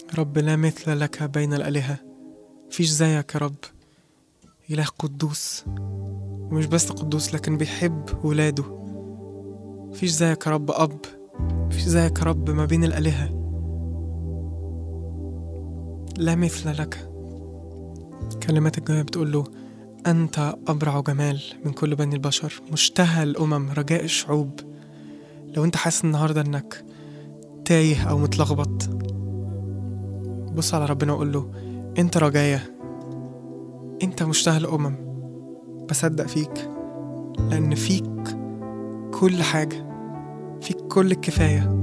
رب لا مثل لك بين الآلهة فيش زيك يا رب إله قدوس ومش بس قدوس لكن بيحب ولاده فيش زيك يا رب أب فيش زيك يا رب ما بين الآلهة لا مثل لك كلمات الجاية بتقول له أنت أبرع جمال من كل بني البشر مشتهى الأمم رجاء الشعوب لو أنت حاسس النهاردة إنك تايه أو متلخبط بص على ربنا وقول له أنت رجايا أنت مشتهى الأمم بصدق فيك لأن فيك كل حاجة فيك كل الكفاية